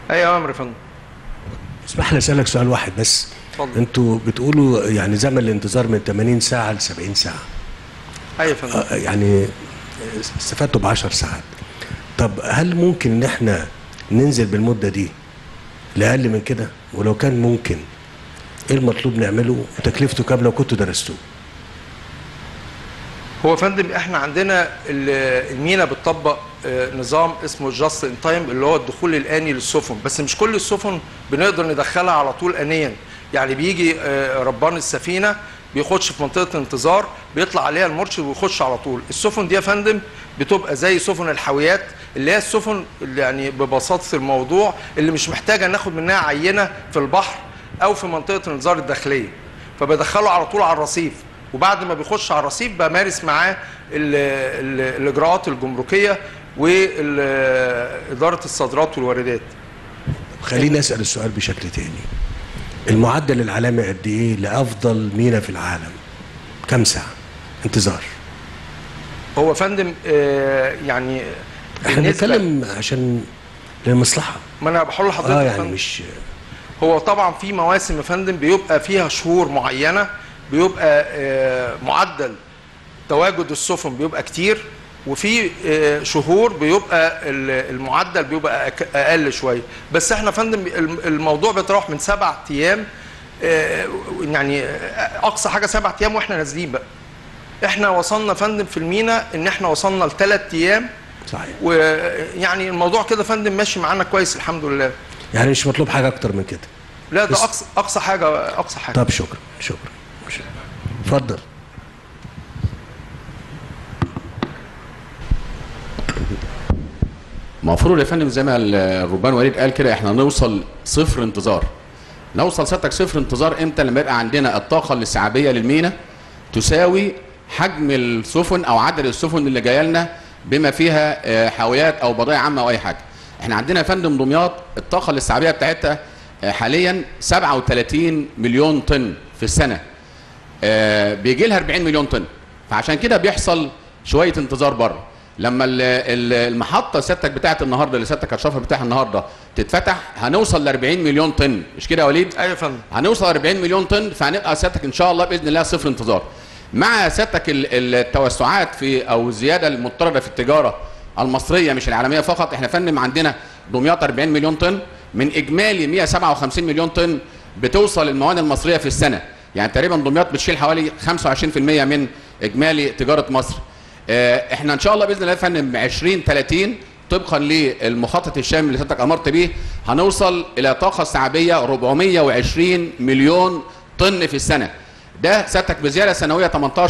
اي اوامر يا فندم اسمح لي اسالك سؤال واحد بس اتفضل. انتوا بتقولوا يعني زمن الانتظار من 80 ساعه ل 70 ساعه اي يا فندم آه، يعني استفدتوا ب 10 ساعات طب هل ممكن ان احنا ننزل بالمده دي لاقل من كده ولو كان ممكن ايه المطلوب نعمله وتكلفته كام لو كنتوا درستوه هو يا فندم احنا عندنا ال- المينا بتطبق آه، نظام اسمه جاست ان تايم اللي هو الدخول الاني للسفن بس مش كل السفن بنقدر ندخلها على طول انيا يعني بيجي آه، ربان السفينه بيخش في منطقه انتظار بيطلع عليها المرشد ويخش على طول السفن دي يا فندم بتبقى زي سفن الحاويات اللي هي السفن اللي يعني ببساطه الموضوع اللي مش محتاجه ناخد منها عينه في البحر او في منطقه الانذار الداخليه فبدخله على طول على الرصيف وبعد ما بيخش على الرصيف بمارس معاه ال ال الاجراءات الجمركيه واداره الصادرات والواردات خليني اسال السؤال بشكل تاني المعدل العالمي قد ايه لافضل مينا في العالم كم ساعه انتظار هو يا فندم آه، يعني احنا بالنسبة- بنتكلم عشان للمصلحه ما انا بحول لحضرتك اه يا يعني فندم. مش هو طبعا في مواسم يا فندم بيبقى فيها شهور معينه بيبقى آه، معدل تواجد السفن بيبقى كتير وفي آه، شهور بيبقى ال- المعدل بيبقى أك- اقل شويه بس احنا يا فندم الم- الموضوع بيتراوح من سبع ايام آه، يعني آه، اقصى حاجه سبع ايام واحنا نازلين بقى احنا وصلنا يا فندم في المينا ان احنا وصلنا لثلاث ايام صحيح ويعني الموضوع كده يا فندم ماشي معانا كويس الحمد لله يعني مش مطلوب حاجه اكتر من كده لا ده بس- اقصى اقصى حاجه اقصى حاجه طب شكرا شكرا شكرا. اتفضل المفروض يا فندم زي ما الربان وليد قال كده احنا نوصل صفر انتظار نوصل سيادتك صفر انتظار امتى لما يبقى عندنا الطاقه الاستيعابيه للمينا تساوي حجم السفن او عدد السفن اللي جايه لنا بما فيها آه، حاويات او بضائع عامه او اي حاجه احنا عندنا يا فندم دمياط الطاقه الاستيعابيه بتاعتها آه، حاليا 37 مليون طن في السنه آه، بيجي لها 40 مليون طن فعشان كده بيحصل شويه انتظار بره لما ال- ال- المحطه سيادتك بتاعت النهارده اللي سيادتك هتشوفها بتاعها النهارده تتفتح هنوصل ل 40 مليون طن مش كده يا وليد؟ ايوه يا فندم هنوصل 40 مليون طن فهنبقى سيادتك ان شاء الله باذن الله صفر انتظار مع سيادتك ال- التوسعات في او الزياده المضطرده في التجاره المصريه مش العالميه فقط احنا فندم عندنا دمياط 40 مليون طن من اجمالي 157 مليون طن بتوصل الموانئ المصريه في السنه يعني تقريبا دمياط بتشيل حوالي 25% من اجمالي تجاره مصر آه، احنا ان شاء الله باذن الله يا فندم 20 30 طبقا للمخطط الشامل اللي سيادتك امرت بيه هنوصل الى طاقه استيعابيه 420 مليون طن في السنه ده سيادتك بزياده سنويه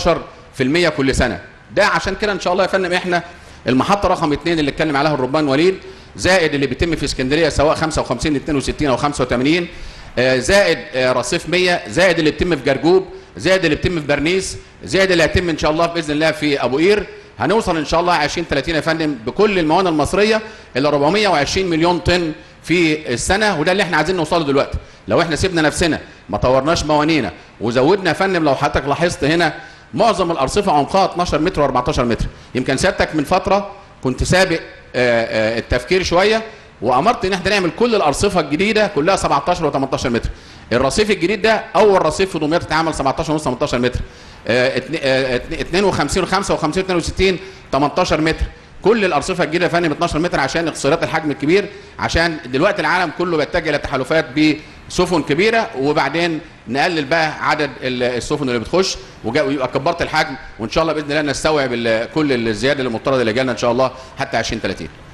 18% كل سنه ده عشان كده ان شاء الله يا فندم احنا المحطه رقم اثنين اللي اتكلم عليها الربان وليد زائد اللي بيتم في اسكندريه سواء 55 62 او 85 آه، زائد آه، رصيف 100 زائد اللي بيتم في جرجوب زائد اللي بيتم في برنيس زائد اللي هيتم ان شاء الله باذن الله في ابو قير هنوصل ان شاء الله 20 30 يا فندم بكل الموانئ المصريه الى 420 مليون طن في السنه وده اللي احنا عايزين نوصله دلوقتي لو احنا سيبنا نفسنا ما طورناش موانينا وزودنا يا فندم لو حضرتك لاحظت هنا معظم الارصفه عمقها 12 متر و14 متر يمكن سيادتك من فتره كنت سابق آه، آه، التفكير شويه وامرت ان احنا نعمل كل الارصفه الجديده كلها 17 و18 متر الرصيف الجديد ده اول رصيف في دمياط اتعمل 17 ونص 18 متر آه، اتن- آه، اتن- 52 و55 62 18 متر كل الارصفه الجديده يا فندم 12 متر عشان اختصارات الحجم الكبير عشان دلوقتي العالم كله بيتجه لتحالفات بسفن كبيره وبعدين نقلل بقى عدد ال- السفن اللي بتخش وجا- ويبقى كبرت الحجم وان شاء الله باذن الله نستوعب ال- كل الزياده المفترضه اللي جالنا ان شاء الله حتى 2030